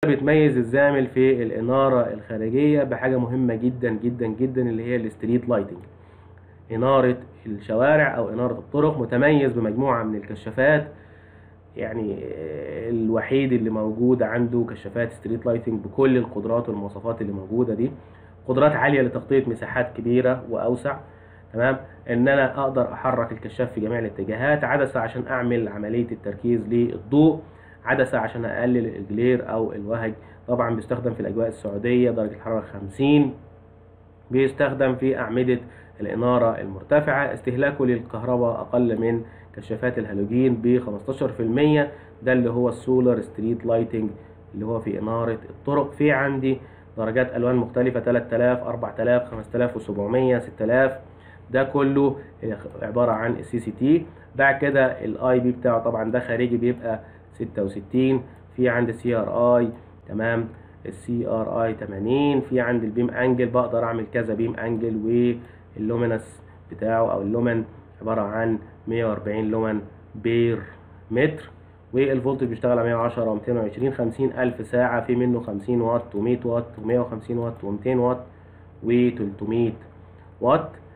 بتميز الزامل في الإنارة الخارجية بحاجة مهمة جدا جدا جدا اللي هي الستريت لايتنج إنارة الشوارع أو إنارة الطرق متميز بمجموعة من الكشافات يعني الوحيد اللي موجود عنده كشافات ستريت لايتنج بكل القدرات والمواصفات اللي موجودة دي قدرات عالية لتغطية مساحات كبيرة وأوسع تمام ان انا اقدر احرك الكشاف في جميع الاتجاهات عدسة عشان اعمل عملية التركيز للضوء عدسة عشان اقلل الجلير او الوهج طبعا بيستخدم في الاجواء السعودية درجة الحرارة 50 بيستخدم في اعمدة الانارة المرتفعة استهلاكه للكهرباء اقل من كشافات الهالوجين ب 15% ده اللي هو السولار ستريت لايتنج اللي هو في انارة الطرق في عندي درجات الوان مختلفة 3000 4000 5700 6000 ده كله عبارة عن السي سي تي بعد كده الاي بي بتاعه طبعا ده خارجي بيبقى 66 في عند السي ار اي تمام السي ار اي 80 في عند البيم انجل بقدر اعمل كذا بيم انجل واللومينس بتاعه او اللومن عبارة عن 140 لومن بير متر والفولت بيشتغل على 110 و 220 50 ألف ساعة في منه 50 واط و100 واط و150 واط و200 واط و300 واط